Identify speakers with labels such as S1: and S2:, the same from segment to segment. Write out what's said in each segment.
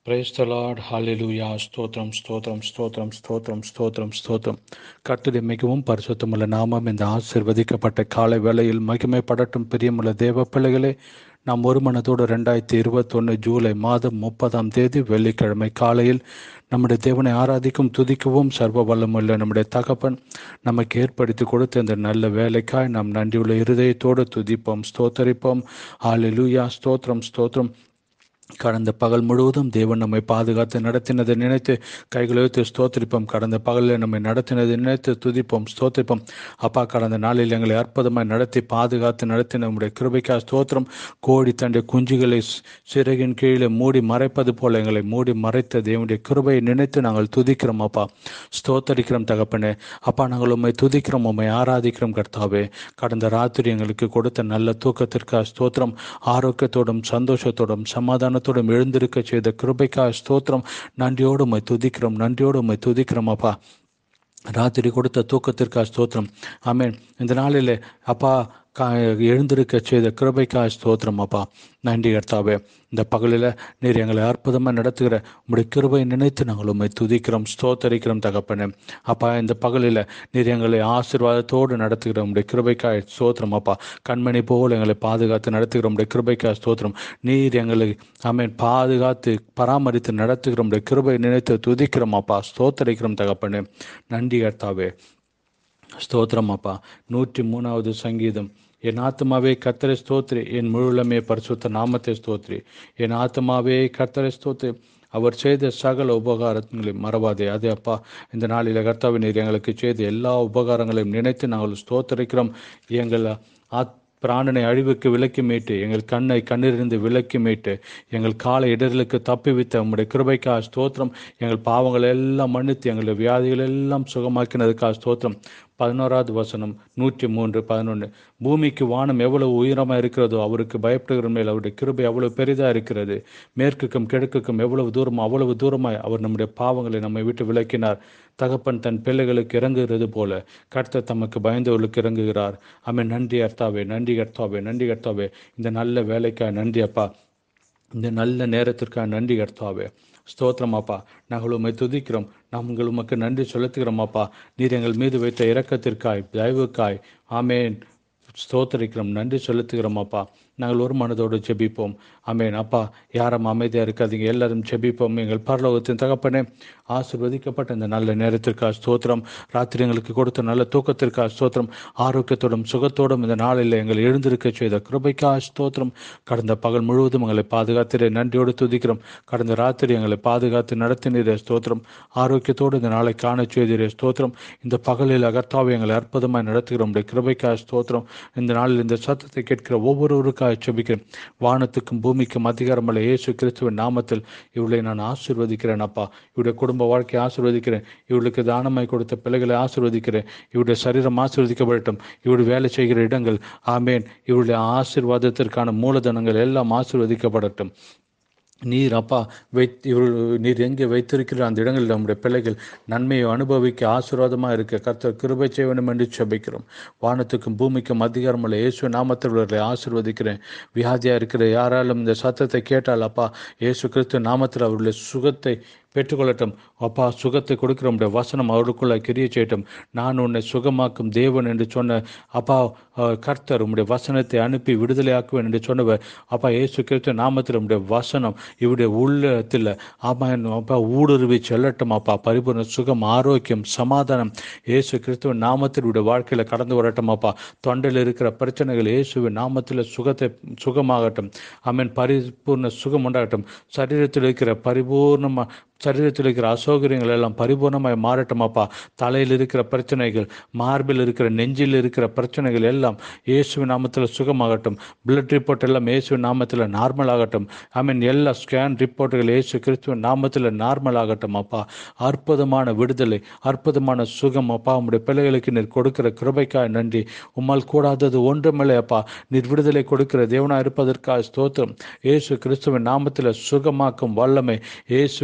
S1: praise the Lord ஹalleluya ஸ்தோத்திரம் ஸ்தோத்திரம் ஸ்தோத்திரம் ஸ்தோத்திரம் ஸ்தோத்திரம் ஸ்தோத்திரம் கர்த்தருடைய மிகவும் பரிசுத்தமுள்ள நாமம் இந்த ஆசிர்வதிக்கப்பட்ட காலை வேளையில் மகிமைப்படட்டும் பிரியமுள்ள தேவ பிள்ளைகளே நாம் ஒரு மனதோடு ரெண்டாயிரத்தி இருபத்தொன்று ஜூலை மாதம் முப்பதாம் தேதி வெள்ளிக்கிழமை காலையில் நம்முடைய தேவனை ஆராதிக்கும் துதிக்கவும் சர்வ வல்லமுள்ள நம்முடைய தகப்பன் நமக்கு ஏற்படுத்தி கொடுத்த இந்த நல்ல வேலைக்காய் நாம் நன்றியுள்ள இருதயத்தோடு துதிப்போம் ஸ்தோத்தரிப்போம் ஹalleluya ஸ்தோத்திரம் ஸ்தோத்திரம் கடந்த பகல் முழுவதும் தேவன் நம்மை பாதுகாத்து நடத்தினதை நினைத்து கைகளை வைத்து ஸ்தோத்திரிப்போம் கடந்த பகலில் நம்மை நடத்தினதை நினைத்து துதிப்போம் ஸ்தோத்திரிப்போம் அப்பா கடந்த நாளில் எங்களை அற்புதமாய் நடத்தி பாதுகாத்து நடத்தின நம்முடைய கிருபைக்கா ஸ்தோத்திரம் கோடி தண்டை குஞ்சுகளை சிறகின் கீழே மூடி மறைப்பது போல எங்களை மூடி மறைத்த தேவனுடைய கிருபையை நினைத்து நாங்கள் துதிக்கிறோம் அப்பா ஸ்தோத்தரிக்கிறோம் தகப்பனே அப்பா நாங்கள் உண்மை துதிக்கிறோம் உண்மை ஆராதிக்கிறோம் கர்த்தாவே கடந்த ராத்திரி எங்களுக்கு கொடுத்த நல்ல தூக்கத்திற்காக ஸ்தோத்திரம் ஆரோக்கியத்தோடும் சந்தோஷத்தோடும் சமாதான ஞானத்தோடும் எழுந்திருக்க செய்த கிருபைக்கா ஸ்தோத்திரம் நன்றியோடு உம்மை துதிக்கிறோம் நன்றியோடு உம்மை துதிக்கிறோம் அப்பா ராத்திரி கொடுத்த தூக்கத்திற்கா ஸ்தோத்திரம் ஆமேன் இந்த நாளில் அப்பா கா எழுந்திருக்க செய்த கிருபைக்கா ஸ்தோத்திரம் அப்பா நன்றி கர்த்தாவே இந்த பகலில் நீர் எங்களை அற்புதமாக நடத்துகிற உங்களுடைய கிருபை நினைத்து நாங்கள் உண்மை துதிக்கிறோம் ஸ்தோத்தரிக்கிறோம் தகப்பனே அப்பா இந்த பகலில் நீர் எங்களை ஆசீர்வாதத்தோடு நடத்துகிற உங்களுடைய கிருபைக்காய் ஸ்தோத்திரம் அப்பா கண்மணி போல் எங்களை பாதுகாத்து நடத்துகிற உங்களுடைய கிருபைக்காய் ஸ்தோத்திரம் நீர் எங்களை ஆமேன் பாதுகாத்து பராமரித்து நடத்துகிற உங்களுடைய கிருபை நினைத்து துதிக்கிறோம் அப்பா ஸ்தோத்தரிக்கிறோம் தகப்பனே நன்றி கர்த்தாவே ஸ்தோத்திரம் அப்பா நூற்றி மூணாவது சங்கீதம் என் ஆத்மாவே கர்த்தரை ஸ்தோத்ரி என் முழுலமே பரிசுத்த நாமத்தை ஸ்தோத்ரி என் ஆத்மாவே கர்த்தரை ஸ்தோத்ரி அவர் செய்த சகல உபகாரங்களையும் மறவாதே அது அப்பா இந்த நாளில் கர்த்தாவை நீர் எங்களுக்கு செய்த எல்லா உபகாரங்களையும் நினைத்து நாங்கள் ஸ்தோத்தரிக்கிறோம் எங்கள் ஆத் பிராணனை அழிவுக்கு விலக்கி மீட்டு எங்கள் கண்ணை கண்ணிலிருந்து விலக்கி மீட்டு எங்கள் காலை இடர்களுக்கு தப்பி வைத்த உம்முடைய கிருபைக்கா ஸ்தோத்திரம் எங்கள் பாவங்கள் எல்லாம் மன்னித்து எங்களுடைய வியாதிகள் எல்லாம் சுகமாக்கினதுக்கா ஸ்தோத்திரம் பதினோராவது வசனம் நூற்றி மூன்று பதினொன்று பூமிக்கு வானம் எவ்வளவு உயரமாக இருக்கிறதோ அவருக்கு பயப்படுகிற மேல் அவருடைய கிருபை அவ்வளவு பெரிதாக இருக்கிறது மேற்குக்கும் கிழக்குக்கும் எவ்வளவு தூரம் அவ்வளவு தூரமாய் அவர் நம்முடைய பாவங்களை நம்மை விட்டு விலக்கினார் தகப்பன் தன் பிள்ளைகளுக்கு இறங்குகிறது போல கர்த்தர் தமக்கு பயந்தவர்களுக்கு இறங்குகிறார் அமை நன்றி அர்த்தாவே நன்றி கர்த்தாவே நன்றி கர்த்தாவே இந்த நல்ல வேலைக்காக நன்றி அப்பா இந்த நல்ல நேரத்திற்காக நன்றி கர்த்தாவே ஸ்தோத்திரம் அப்பா நாங்கள் உண்மை துதிக்கிறோம் நாங்கள் உமக்கு நன்றி செலுத்துகிறோம் அப்பா நீர் எங்கள் மீது வைத்த இரக்கத்திற்காய் தயவுக்காய் ஆமேன் ஸ்தோத்தரிக்கிறோம் நன்றி செலுத்துகிறோம் அப்பா நாங்கள் ஒரு மனதோடு ஜெபிப்போம் அமேன் அப்பா யாரும் அமைதியாக இருக்காதீங்க எல்லாரும் ஜெபிப்போம் எங்கள் பரலோகத்தின் தகப்பனே ஆசிர்வதிக்கப்பட்ட இந்த நல்ல நேரத்திற்காக ஸ்தோத்திரம் ராத்திரி எங்களுக்கு கொடுத்த நல்ல தூக்கத்திற்காக ஸ்தோத்திரம் ஆரோக்கியத்தோடும் சுகத்தோடும் இந்த நாளில் எங்கள் எழுந்திருக்க செய்த கிருபைக்கா ஸ்தோத்திரம் கடந்த பகல் முழுவதும் எங்களை பாதுகாத்திர நன்றியோடு துதிக்கிறோம் கடந்த ராத்திரி எங்களை பாதுகாத்து நடத்தினீரே ஸ்தோத்திரம் ஆரோக்கியத்தோடு இந்த நாளை காண செய்தீரே ஸ்தோத்திரம் இந்த பகலில் அகர்த்தாவை எங்களை அற்புதமாய் நடத்துகிறோம் கிருபைக்கா ஸ்தோத்திரம் இந்த நாளில் இந்த சத்தத்தை கேட்கிற ஒவ்வொருவருக்காக செபிக்கிறேன் வானத்துக்கும் பூமிக்கும் அதிகாரமல்ல இயேசு கிறிஸ்துவின் நாமத்தில் இவளை நான் ஆசிர்வதிக்கிறேன் அப்பா இவருடைய குடும்ப வாழ்க்கையை ஆசிர்வதிக்கிறேன் இவளுக்கு தானமாய் கொடுத்த பிள்ளைகளை ஆசிர்வதிக்கிறேன் இவருடைய சரீரம் ஆசிர்வதிக்கப்படட்டும் இவருடைய வேலை செய்கிற இடங்கள் ஆமேன் இவருடைய ஆசிர்வாதத்திற்கான மூலதனங்கள் எல்லாம் ஆசிர்வதிக்கப்படட்டும் நீர் அப்பா வை நீர் எங்கே வைத்திருக்கிற அந்த இடங்களில் நம்முடைய பிள்ளைகள் நன்மையை அனுபவிக்க ஆசீர்வாதமாக இருக்க கர்த்தர் கிருபை செய்ய வேண்டும் என்று செபிக்கிறோம் வானத்துக்கும் பூமிக்கும் அதிகாரமுள்ள இயேசு நாமத்தில் உள்ளவர்களை ஆசிர்வதிக்கிறேன் வியாதியாக இருக்கிற யாராலும் இந்த சத்தத்தை கேட்டால் அப்பா இயேசு கிறிஸ்து நாமத்தில் அவர்களுடைய சுகத்தை பெற்றுக்கொள்ளட்டும் அப்பா சுகத்தை கொடுக்கிற உடைய வசனம் அவருக்குள்ள கிரிய செய்யட்டும் நான் உன்னை சுகமாக்கும் தேவன் என்று சொன்ன அப்பா கர்த்தர் உம்முடைய வசனத்தை அனுப்பி விடுதலையாக்குவேன் என்று சொன்னவர் அப்பா இயேசு கிறிஸ்து நாமத்தில் உம்முடைய வசனம் இவருடைய உள்ளத்தில் ஆமா அப்பா ஊடுருவி செல்லட்டும் அப்பா பரிபூர்ண சுகம் ஆரோக்கியம் சமாதானம் இயேசு கிறிஸ்துவ நாமத்தில் உடைய வாழ்க்கையில் கடந்து வரட்டும் அப்பா தொண்டையில் இருக்கிற பிரச்சனைகள் இயேசுவின் நாமத்தில் சுகத்தை சுகமாகட்டும் ஆமீன் பரிபூர்ண சுகம் உண்டாகட்டும் சரீரத்தில் இருக்கிற பரிபூர்ணமாக சரீரத்தில் இருக்கிற அசௌகரியங்கள் எல்லாம் பரிபூர்ணமாய் மாறட்டும் அப்பா தலையில் இருக்கிற பிரச்சனைகள் மார்பில் இருக்கிற நெஞ்சில் இருக்கிற பிரச்சனைகள் எல்லாம் இயேசுவின் நாமத்தில் சுகமாகட்டும் பிளட் ரிப்போர்ட் எல்லாம் இயேசுவின் நாமத்தில் நார்மல் ஆகட்டும் ஐ மீன் எல்லா ஸ்கேன் ரிப்போர்ட்டுகள் இயேசு கிறிஸ்துவின் நாமத்தில் நார்மல் ஆகட்டும் அப்பா அற்புதமான விடுதலை அற்புதமான சுகம் அப்பா உங்களுடைய பிள்ளைகளுக்கு நீர் கொடுக்கிற கிருபைக்காய் நன்றி உம்மால் கூடாதது ஒன்றுமில்லை அப்பா நீர் விடுதலை கொடுக்கிற தேவனாக இருப்பதற்காக ஸ்தோத்திரம் இயேசு கிறிஸ்துவின் நாமத்தில் சுகமாக்கும் வல்லமை இயேசுவின் நாமத்தில்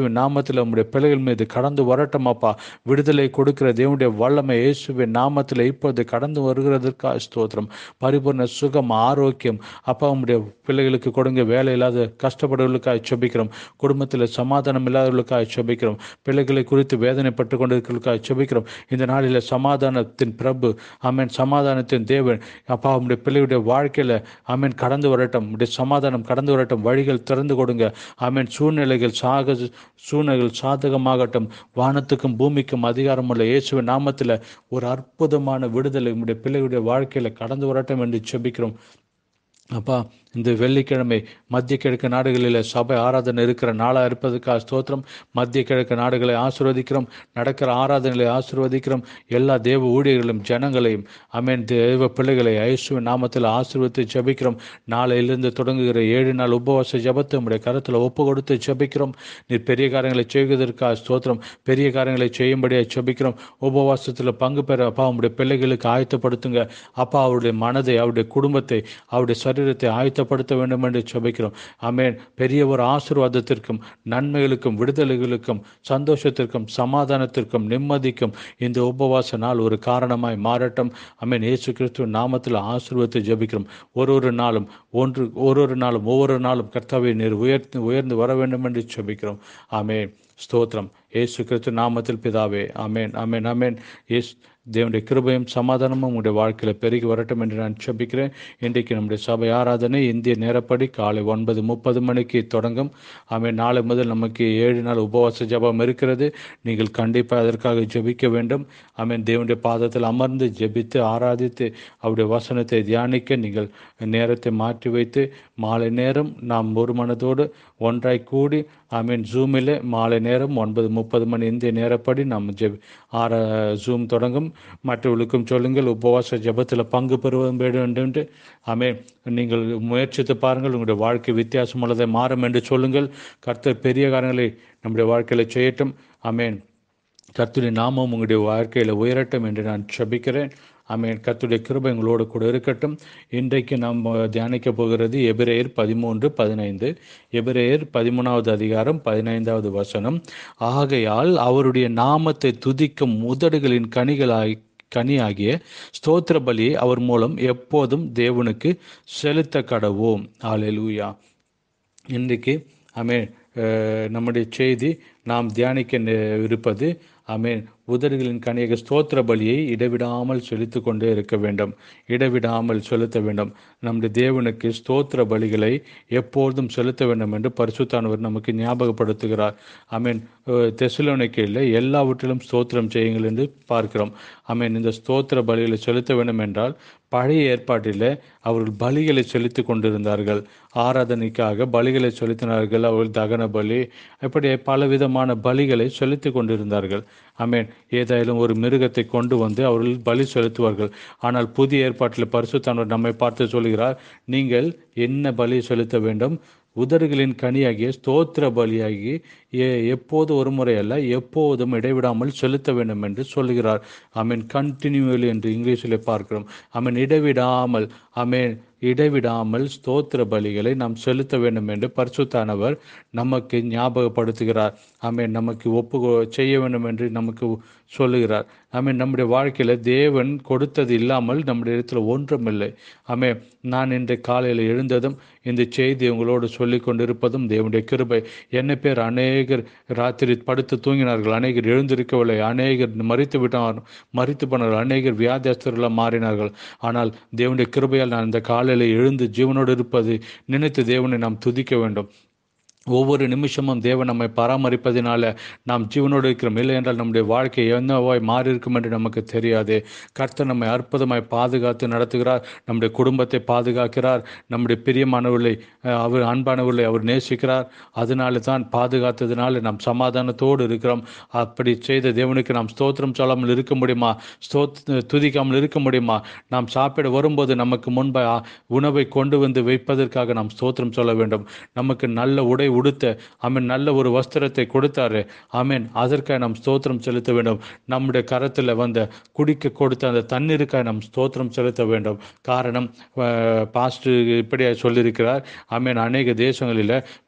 S1: குடும்பத்தில் உம்முடைய பிள்ளைகள் மீது கடந்து வரட்டும் அப்பா விடுதலை கொடுக்கிற தேவனுடைய வல்லமை இயேசுவின் நாமத்தில் இப்போது கடந்து வருகிறதற்காக ஸ்தோத்திரம் பரிபூர்ண சுகம் ஆரோக்கியம் அப்பா உம்முடைய பிள்ளைகளுக்கு கொடுங்க வேலை இல்லாத கஷ்டப்படுவர்களுக்காக செபிக்கிறோம் குடும்பத்தில் சமாதானம் இல்லாதவர்களுக்காக செபிக்கிறோம் பிள்ளைகளை குறித்து வேதனைப்பட்டு கொண்டிருக்கிறவர்களுக்காக செபிக்கிறோம் இந்த நாளில் சமாதானத்தின் பிரபு ஆமென் சமாதானத்தின் தேவன் அப்பா உம்முடைய பிள்ளையுடைய வாழ்க்கையில் ஆமென் கடந்து வரட்டும் உடைய சமாதானம் கடந்து வரட்டும் வழிகள் திறந்து கொடுங்க ஆமென் சூழ்நிலைகள் சாக சூழ்நிலைகள் சாதகமாகட்டும் வானத்துக்கும் பூமிக்கும் அதிகாரமுள்ள இயேசுவின் நாமத்தில் ஒரு அற்புதமான விடுதலை உம்முடைய பிள்ளைகளுடைய வாழ்க்கையில் கடந்து வரட்டும் என்று செபிக்கிறோம் அப்பா இந்த வெள்ளிக்கிழமை மத்திய கிழக்கு நாடுகளில் சபை ஆராதனை இருக்கிற நாளாக இருப்பதற்காக ஸ்தோத்திரம் மத்திய கிழக்கு நாடுகளை ஆசிர்வதிக்கிறோம் நடக்கிற ஆராதனைகளை ஆசிர்வதிக்கிறோம் எல்லா தேவ ஊழியர்களும் ஜனங்களையும் அமேன் தேவ பிள்ளைகளை ஐசுவின் நாமத்தில் ஆசீர்வதித்து ஜெபிக்கிறோம் நாளையிலிருந்து தொடங்குகிற ஏழு நாள் உபவாச ஜெபத்தை உடைய கரத்தில் ஒப்பு கொடுத்து ஜெபிக்கிறோம் நீர் பெரிய காரியங்களை செய்வதற்காக ஸ்தோத்திரம் பெரிய காரியங்களை செய்யும்படியாக ஜெபிக்கிறோம் உபவாசத்தில் பங்கு பெற அப்பா உங்களுடைய பிள்ளைகளுக்கு ஆயத்தப்படுத்துங்க அப்பா அவருடைய மனதை அவருடைய குடும்பத்தை அவருடைய சரீரத்தை ஆயத்தப்படுத்த வேண்டும் என்று ஜெபிக்கிறோம் ஆமென் பெரிய ஒரு ஆசீர்வாதத்திற்கும் நன்மைகளுக்கும் விடுதலைகளுக்கும் சந்தோஷத்திற்கும் சமாதானத்திற்கும் நிம்மதிக்கும் இந்த உபவாச நாள் ஒரு காரணமாய் மாறட்டும் ஆமென் இயேசு கிறிஸ்துவ நாமத்தில் ஆசீர்வதித்து ஜெபிக்கிறோம் ஒரு ஒரு நாளும் ஒன்று ஒரு ஒரு நாளும் ஒவ்வொரு நாளும் கர்த்தாவை நீர் உயர்த்து உயர்ந்து வர வேண்டும் என்று ஜெபிக்கிறோம் ஆமென் ஸ்தோத்திரம் இயேசு கிறிஸ்து நாமத்தில் பிதாவே ஆமென் ஆமென் ஆமென் இயேசு தேவனுடைய கிருபையும் சமாதானமும் உங்களுடைய வாழ்க்கையில் பெருகி வரட்டும் என்று நான் செபிக்கிறேன் இன்றைக்கு நம்முடைய சபை ஆராதனை இந்திய நேரப்படி காலை ஒன்பது முப்பது மணிக்கு தொடங்கும் ஆமென் நாளை முதல் நமக்கு ஏழு நாள் உபவாச ஜெபம் இருக்கிறது நீங்கள் கண்டிப்பாக அதற்காக ஜெபிக்க வேண்டும் ஆமென் தேவனுடைய பாதத்தில் அமர்ந்து ஜெபித்து ஆராதித்து அவருடைய வசனத்தை தியானிக்க நீங்கள் நேரத்தை மாற்றி வைத்து மாலை நேரம் நாம் ஒரு மனதோடு ஒன்றாய் கூடி ஆமீன் ஜூமில் மாலை நேரம் ஒன்பது முப்பது மணி இந்திய நேரப்படி நாம் ஜெப் ஆற ஜூம் தொடங்கும் மற்றவர்களுக்கும் சொல்லுங்கள் உபவாச ஜெபத்தில் பங்கு பெறுவது வேண்டும் என்று ஆமே நீங்கள் முயற்சித்து பாருங்கள் உங்களுடைய வாழ்க்கை வித்தியாசம் உள்ளதை மாறும் என்று சொல்லுங்கள் கர்த்தர் பெரிய காரியங்களை நம்முடைய வாழ்க்கையில் செய்யட்டும் ஆமேன் கர்த்துடைய நாமம் உங்களுடைய வாழ்க்கையில் உயரட்டும் என்று நான் செபிக்கிறேன் ஆமேன் கர்த்துடைய கிருபை உங்களோடு கூட இருக்கட்டும் இன்றைக்கு நாம் தியானிக்க போகிறது எபிரேயர் பதிமூன்று பதினைந்து எபிரேயர் பதிமூணாவது அதிகாரம் பதினைந்தாவது வசனம் ஆகையால் அவருடைய நாமத்தை துதிக்கும் உதடுகளின் கனிகளாய் கனியாகிய ஸ்தோத்திர பலியை அவர் மூலம் எப்போதும் தேவனுக்கு செலுத்த கடவோம் ஆலெலூயா இன்றைக்கு ஆமே நம்முடைய செய்தி நாம் தியானிக்க இருப்பது ஆமேன் உதடுகளின் கனியக ஸ்தோத்திர பலியை இடைவிடாமல் செலுத்து கொண்டே இருக்க வேண்டும் இடைவிடாமல் செலுத்த வேண்டும் நம்முடைய தேவனுக்கு ஸ்தோத்திர பலிகளை எப்பொழுதும் செலுத்த வேண்டும் என்று பரிசுத்தானவர் நமக்கு ஞாபகப்படுத்துகிறார் ஆமீன் தெசுலோனிக்கையில் எல்லாவற்றிலும் ஸ்தோத்திரம் செய்யுங்கள் என்று பார்க்கிறோம் ஆமீன் இந்த ஸ்தோத்திர பலிகளை செலுத்த வேண்டும் என்றால் பழைய ஏற்பாட்டில் அவர்கள் பலிகளை செலுத்தி கொண்டிருந்தார்கள் ஆராதனைக்காக பலிகளை செலுத்தினார்கள் அவர்கள் தகன பலி இப்படி பலவிதமான பலிகளை செலுத்தி கொண்டிருந்தார்கள் ஆமேன் ஏதாயிலும் ஒரு மிருகத்தை கொண்டு வந்து அவர்கள் பலி செலுத்துவார்கள் ஆனால் புதிய ஏற்பாட்டில் பரிசுத்தானவர் நம்மை பார்த்து சொல்கிறார் நீங்கள் என்ன பலி செலுத்த வேண்டும் உதடுகளின் கனியாகிய ஸ்தோத்திர பலியாகி எப்போது ஒரு முறை அல்ல எப்போதும் இடைவிடாமல் செலுத்த வேண்டும் என்று சொல்லுகிறார் அமீன் கண்டினியூவலி என்று இங்கிலீஷில் பார்க்கிறோம் அமீன் இடைவிடாமல் அமீன் இடைவிடாமல் ஸ்தோத்திர பலிகளை நாம் செலுத்த வேண்டும் என்று பரிசுத்தானவர் நமக்கு ஞாபகப்படுத்துகிறார் ஆமேன் நமக்கு ஒப்பு செய்ய வேண்டும் என்று நமக்கு சொல்லுகிறார் ஆமீன் நம்முடைய வாழ்க்கையில் தேவன் கொடுத்தது இல்லாமல் நம்முடைய இடத்துல ஒன்றுமில்லை ஆமே நான் இன்று காலையில் எழுந்ததும் இந்த செய்தி உங்களோடு சொல்லி கொண்டிருப்பதும் தேவனுடைய கிருபை என்ன பேர் அநேகர் ராத்திரி படுத்து தூங்கினார்கள் அநேகர் எழுந்திருக்கவில்லை அநேகர் மறித்து விட்டார் மறித்து போனார்கள் அநேகர் வியாதியஸ்தர்களாக மாறினார்கள் ஆனால் தேவனுடைய கிருபையால் நான் இந்த காலையில் எழுந்து ஜீவனோடு இருப்பது நினைத்து தேவனை நாம் துதிக்க வேண்டும் ஒவ்வொரு நிமிஷமும் தேவன் நம்மை பராமரிப்பதினால நாம் ஜீவனோடு இருக்கிறோம் இல்லை என்றால் நம்முடைய வாழ்க்கை என்னவாய் மாறி இருக்கும் என்று நமக்கு தெரியாது கர்த்தர் நம்மை அற்புதமாய் பாதுகாத்து நடத்துகிறார் நம்முடைய குடும்பத்தை பாதுகாக்கிறார் நம்முடைய பிரியமானவர்களை அவர் அன்பானவர்களை அவர் நேசிக்கிறார் அதனால தான் பாதுகாத்ததினால நாம் சமாதானத்தோடு இருக்கிறோம் அப்படி செய்த தேவனுக்கு நாம் ஸ்தோத்திரம் சொல்லாமல் இருக்க முடியுமா ஸ்தோத் துதிக்காமல் இருக்க முடியுமா நாம் சாப்பிட வரும்போது நமக்கு முன்பை உணவை கொண்டு வந்து வைப்பதற்காக நாம் ஸ்தோத்திரம் சொல்ல வேண்டும் நமக்கு நல்ல உடை உடுத்த ஆமீன் நல்ல ஒரு வஸ்திரத்தை கொடுத்தாரு ஆமீன் அதற்காக நாம் ஸ்தோத்திரம் செலுத்த வேண்டும் நம்முடைய கரத்தில் வந்த குடிக்க கொடுத்த அந்த தண்ணீருக்காக நாம் ஸ்தோத்திரம் செலுத்த வேண்டும் காரணம் பாஸ்ட் இப்படியா சொல்லியிருக்கிறார் ஆமீன் அநேக தேசங்களில்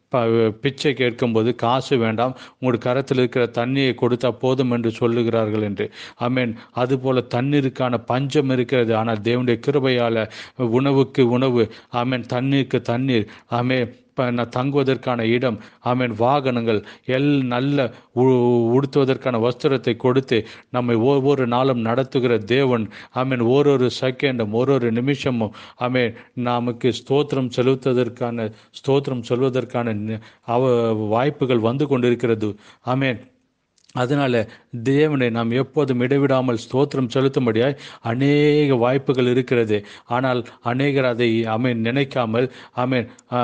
S1: ப பிச்சை கேட்கும்போது காசு வேண்டாம் உங்களுடைய கரத்தில் இருக்கிற தண்ணியை கொடுத்தா போதும் என்று சொல்லுகிறார்கள் என்று ஆமேன் அதுபோல தண்ணீருக்கான பஞ்சம் இருக்கிறது ஆனால் தேவனுடைய கிருபையால் உணவுக்கு உணவு ஆமேன் தண்ணீருக்கு தண்ணீர் ஆமே தங்குவதற்கான இடம் ஆமேன் வாகனங்கள் எல் நல்ல உடுத்துவதற்கான வஸ்திரத்தை கொடுத்து நம்மை ஒவ்வொரு நாளும் நடத்துகிற தேவன் ஆமேன் ஓரொரு செகண்டும் ஓரொரு நிமிஷமும் ஆமேன் நமக்கு ஸ்தோத்திரம் செலுத்துவதற்கான ஸ்தோத்திரம் சொல்வதற்கான அவ வாய்ப்புகள் வந்து கொண்டிருக்கிறது ஆமேன் அதனால் தேவனை நாம் எப்போதும் இடைவிடாமல் ஸ்தோத்திரம் செலுத்தும்படியாய் அநேக வாய்ப்புகள் இருக்கிறது ஆனால் அநேகர் அதை அமேன் நினைக்காமல் அமேன்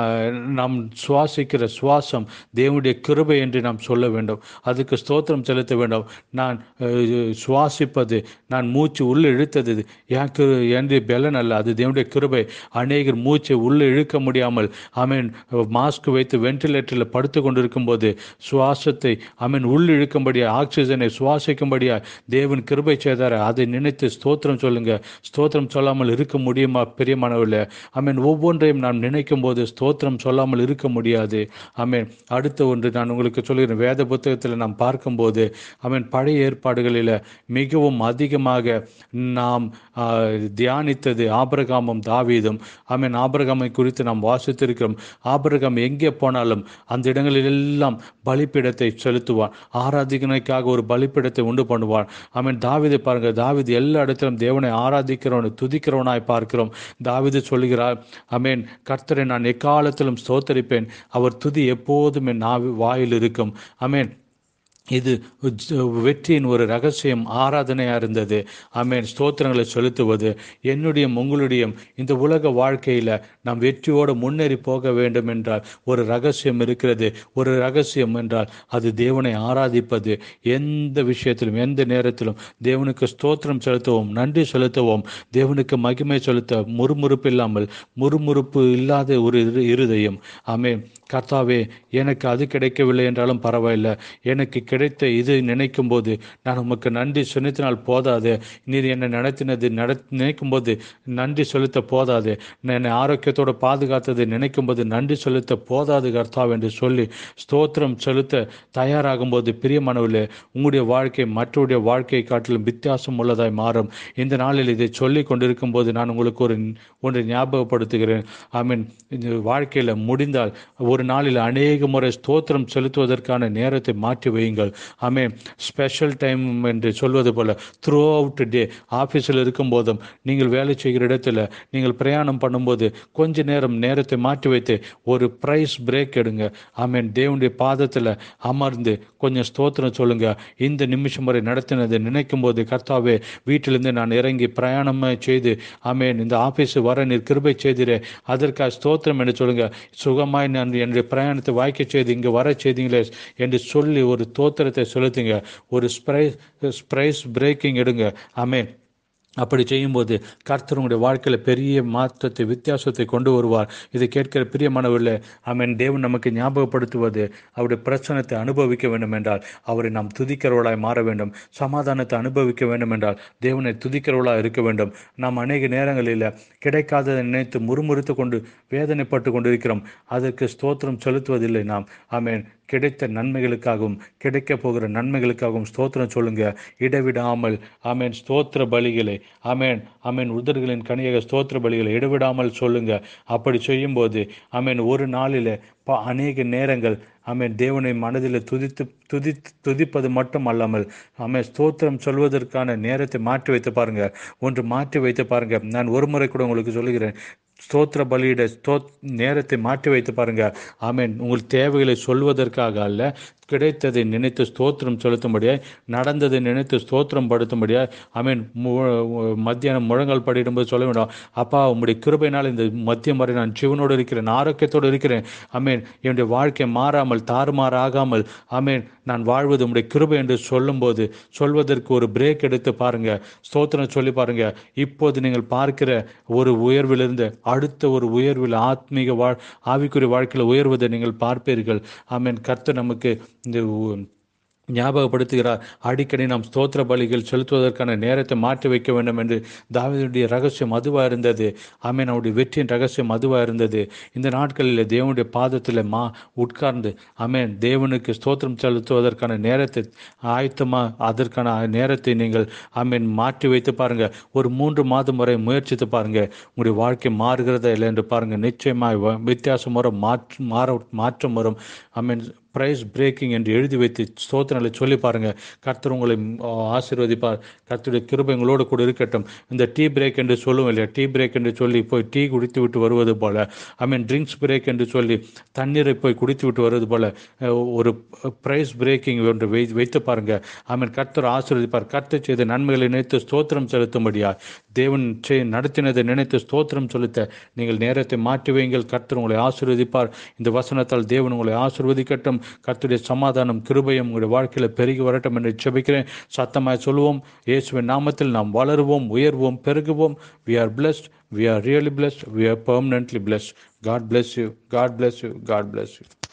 S1: நாம் சுவாசிக்கிற சுவாசம் தேவனுடைய கிருபை என்று நாம் சொல்ல வேண்டும் அதுக்கு ஸ்தோத்திரம் செலுத்த வேண்டும் நான் சுவாசிப்பது நான் மூச்சு உள்ளே இழுத்தது என் கிரு என்று பலன் அல்ல அது தேவனுடைய கிருபை அநேகர் மூச்சை உள்ளே இழுக்க முடியாமல் அமேன் மாஸ்க் வைத்து வென்டிலேட்டரில் படுத்து கொண்டிருக்கும் போது சுவாசத்தை அமேன் உள் இழுக்கும்படியா ஆக்சிஜனை சுவாசிக்கும்படியா தேவன் கிருபை செய்தார அதை நினைத்து ஸ்தோத்திரம் சொல்லுங்க ஸ்தோத்திரம் சொல்லாமல் இருக்க முடியுமா பெரியமானவில் அமேன் ஒவ்வொன்றையும் நாம் நினைக்கும் போது ஸ்தோத்திரம் சொல்லாமல் இருக்க முடியாது அமேன் அடுத்த ஒன்று நான் உங்களுக்கு சொல்கிறேன் வேத புத்தகத்தில் நாம் பார்க்கும்போது அமேன் பழைய ஏற்பாடுகளில் மிகவும் அதிகமாக நாம் தியானித்தது ஆபரகாமும் தாவீதும் அமேன் ஆபரகாமை குறித்து நாம் வாசித்திருக்கிறோம் ஆபரகம் எங்கே போனாலும் அந்த இடங்களில் எல்லாம் பலிப்பீடத்தை செலுத்துவான் ஆராதிக்கணைக்காக ஒரு பலிப்பீடத்தை உண்டு பண்ணுவான் அமேன் தாவிதை பாருங்க தாவிது எல்லா இடத்திலும் தேவனை ஆராதிக்கிறவனை துதிக்கிறவனாய் பார்க்கிறோம் தாவிது சொல்லுகிறார் அமேன் கர்த்தரை நான் எக்காலத்திலும் ஸ்தோத்தரிப்பேன் அவர் துதி எப்போதும் என் நாவி வாயில் இருக்கும் அமேன் இது வெற்றியின் ஒரு ரகசியம் ஆராதனையாக இருந்தது அமேன் ஸ்தோத்திரங்களை செலுத்துவது என்னுடைய உங்களுடைய இந்த உலக வாழ்க்கையில் நாம் வெற்றியோடு முன்னேறி போக வேண்டும் என்றால் ஒரு ரகசியம் இருக்கிறது ஒரு ரகசியம் என்றால் அது தேவனை ஆராதிப்பது எந்த விஷயத்திலும் எந்த நேரத்திலும் தேவனுக்கு ஸ்தோத்திரம் செலுத்துவோம் நன்றி செலுத்துவோம் தேவனுக்கு மகிமை செலுத்த முறுமுறுப்பு இல்லாமல் முறுமுறுப்பு இல்லாத ஒரு இருதயம் அமேன் கர்த்தாவே எனக்கு அது கிடைக்கவில்லை என்றாலும் பரவாயில்லை எனக்கு கிடைத்த இது நினைக்கும் போது நான் உமக்கு நன்றி செலுத்தினால் போதாது நீர் என்னை நடத்தினது நட நினைக்கும் போது நன்றி செலுத்த போதாது என்னை ஆரோக்கியத்தோடு பாதுகாத்தது நினைக்கும் போது நன்றி செலுத்த போதாது கர்த்தாவ் என்று சொல்லி ஸ்தோத்திரம் செலுத்த தயாராகும் போது பிரியமானவில் உங்களுடைய வாழ்க்கை மற்றவருடைய வாழ்க்கையை காட்டிலும் வித்தியாசம் உள்ளதாய் மாறும் இந்த நாளில் இதை சொல்லி கொண்டிருக்கும் போது நான் உங்களுக்கு ஒரு ஒன்றை ஞாபகப்படுத்துகிறேன் ஐ மீன் இந்த வாழ்க்கையில் முடிந்தால் ஒரு நாளில் அநேக முறை ஸ்தோத்திரம் செலுத்துவதற்கான நேரத்தை மாற்றி வையுங்கள் ஆமே ஸ்பெஷல் டைம் என்று சொல்வது போல த்ரூ அவுட் டே ஆஃபீஸில் இருக்கும்போதும் நீங்கள் வேலை செய்கிற இடத்துல நீங்கள் பிரயாணம் பண்ணும்போது கொஞ்ச நேரம் நேரத்தை மாற்றி வைத்து ஒரு ப்ரைஸ் பிரேக் எடுங்க ஆமேன் தேவனுடைய பாதத்தில் அமர்ந்து கொஞ்சம் ஸ்தோத்திரம் சொல்லுங்க இந்த நிமிஷம் வரை நடத்தினதை நினைக்கும் போது கர்த்தாவே வீட்டிலிருந்து நான் இறங்கி பிரயாணமாக செய்து ஆமேன் இந்த ஆஃபீஸ் வர நீர் கிருபை செய்திரே அதற்காக ஸ்தோத்திரம் என்று சொல்லுங்க சுகமாய் நான் என்னுடைய பிரயாணத்தை வாய்க்க செய்து இங்கே வர செய்தீங்களே என்று சொல்லி ஒரு தோத்திரத்தை செலுத்துங்க ஒரு ஸ்ப்ரைஸ் ஸ்ப்ரைஸ் பிரேக்கிங் எடுங்க ஆமேன் அப்படி செய்யும்போது கர்த்தர் உங்களுடைய வாழ்க்கையில் பெரிய மாற்றத்தை வித்தியாசத்தை கொண்டு வருவார் இதை கேட்கிற பிரியமானவர்களே ஆமேன் தேவன் நமக்கு ஞாபகப்படுத்துவது அவருடைய பிரச்சனத்தை அனுபவிக்க வேண்டும் என்றால் அவரை நாம் துதிக்கிறவர்களாய் மாற வேண்டும் சமாதானத்தை அனுபவிக்க வேண்டும் என்றால் தேவனை துதிக்கிறவர்களாக இருக்க வேண்டும் நாம் அநேக நேரங்களில் கிடைக்காததை நினைத்து முறுமுறுத்து கொண்டு வேதனைப்பட்டு கொண்டிருக்கிறோம் அதற்கு ஸ்தோத்திரம் செலுத்துவதில்லை நாம் ஆமேன் கிடைத்த நன்மைகளுக்காகவும் கிடைக்க போகிற நன்மைகளுக்காகவும் ஸ்தோத்திரம் சொல்லுங்க இடைவிடாமல் ஆமேன் ஸ்தோத்திர பலிகளை ஆமேன் ஆமேன் உதர்களின் கனியக ஸ்தோத்திர பலிகளை இடைவிடாமல் சொல்லுங்க அப்படி செய்யும்போது ஆமேன் ஒரு நாளில் ப அநேக நேரங்கள் ஆமேன் தேவனை மனதில் துதித்து துதி துதிப்பது மட்டும் அல்லாமல் ஆமேன் ஸ்தோத்திரம் சொல்வதற்கான நேரத்தை மாற்றி வைத்து பாருங்க ஒன்று மாற்றி வைத்து பாருங்க நான் ஒரு முறை கூட உங்களுக்கு சொல்லுகிறேன் ஸ்தோத்திர பலியிட ஸ்தோ நேரத்தை மாற்றி வைத்து பாருங்க ஆமேன் உங்கள் தேவைகளை சொல்வதற்காக அல்ல கிடைத்ததை நினைத்து ஸ்தோத்திரம் செலுத்தும்படியாய் நடந்ததை நினைத்து ஸ்தோத்திரம் படுத்தும்படியாய் ஆமீன் மத்தியானம் முழங்கால் படிடும்போது சொல்ல வேண்டாம் அப்பா உங்களுடைய கிருபையினால் இந்த மத்தியம் வரை நான் ஜீவனோடு இருக்கிறேன் ஆரோக்கியத்தோடு இருக்கிறேன் ஆமேன் என்னுடைய வாழ்க்கை மாறாமல் தாறுமாறாகாமல் ஆமேன் நான் வாழ்வது உங்களுடைய கிருபை என்று சொல்லும்போது சொல்வதற்கு ஒரு பிரேக் எடுத்து பாருங்க ஸ்தோத்திரம் சொல்லி பாருங்க இப்போது நீங்கள் பார்க்கிற ஒரு உயர்விலிருந்து அடுத்த ஒரு உயர்வில் ஆத்மீக வாழ் ஆவிக்குரிய வாழ்க்கையில் உயர்வதை நீங்கள் பார்ப்பீர்கள் ஆமேன் கர்த்தர் நமக்கு இந்த ஞாபகப்படுத்துகிறார் அடிக்கடி நாம் ஸ்தோத்திர பலிகள் செலுத்துவதற்கான நேரத்தை மாற்றி வைக்க வேண்டும் என்று தாவீதுடைய ரகசியம் அதுவாக இருந்தது ஆமென் அவருடைய வெற்றியின் ரகசியம் அதுவாக இருந்தது இந்த நாட்களில் தேவனுடைய பாதத்தில் மா உட்கார்ந்து ஆமென் தேவனுக்கு ஸ்தோத்திரம் செலுத்துவதற்கான நேரத்தை ஆயத்தமாக அதற்கான நேரத்தை நீங்கள் ஆமென் மாற்றி வைத்து பாருங்க ஒரு மூன்று மாதம் வரை முயற்சித்து பாருங்க உங்களுடைய வாழ்க்கை மாறுகிறதா இல்லை என்று பாருங்க நிச்சயமாக வ- வித்தியாசம் வரும் மாற்று மாற மாற்றம் வரும் ஆமென் பிரைஸ் பிரேக்கிங் என்று எழுதி வைத்து ஸ்தோத்திரங்களை சொல்லி பாருங்க கர்த்தர் உங்களை ஆ, ஆசீர்வதிப்பார் கர்த்தருடைய கிருபை உங்களோடு கூட இருக்கட்டும் இந்த டீ பிரேக் என்று சொல்லுவோம் இல்லையா டீ பிரேக் என்று சொல்லி போய் டீ குடித்து விட்டு வருவது போல ஐ மீன் ட்ரிங்க்ஸ் பிரேக் என்று சொல்லி தண்ணீரை போய் குடித்து விட்டு வருவது போல அஹ், ஒரு பிரைஸ் பிரேக்கிங் ஒன்று வை வைத்து பாருங்க ஐ மீன் கர்த்தர் ஆசீர்வதிப்பார் கர்த்தர் செய்த நன்மைகளை நினைத்து ஸ்தோத்திரம் செலுத்தும்படியா தேவன் செய் நடத்தினதை நினைத்து ஸ்தோத்திரம் செலுத்த நீங்கள் நேரத்தை மாற்றி வையுங்கள் கர்த்தர் உங்களை ஆசீர்வதிப்பார் இந்த வசனத்தால் தேவன் உங்களை ஆசீர்வதிக்கட்டும் கர்த்தருடைய சமாதானம் கிருபையும் உங்களுடைய வாழ்க்கையில் பெருகி வரட்டும் என்று ஜெபிக்கிறேன் சத்தமாய் சொல்லுவோம் இயேசுவின் நாமத்தில் நாம் வளருவோம் உயர்வோம் பெருகுவோம் we are blessed we are really blessed we are permanently blessed god bless you god bless you god bless you